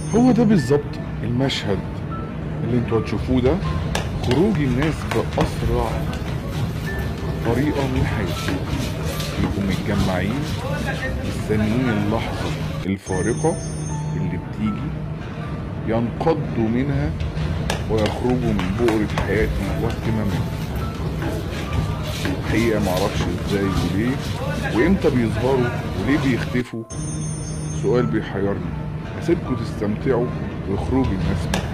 هو ده بالظبط المشهد اللي انتوا هتشوفوه ده خروج الناس بأسرع طريقة من حياتهم يبقوا متجمعين مستنيين اللحظة الفارقة اللي بتيجي ينقضوا منها ويخرجوا من بؤرة حياتي واهتماماتي الحقيقة معرفش ازاي وليه وامتى بيظهروا وليه بيختفوا سؤال بيحيرني هسيبكم تستمتعوا بخروج الناس من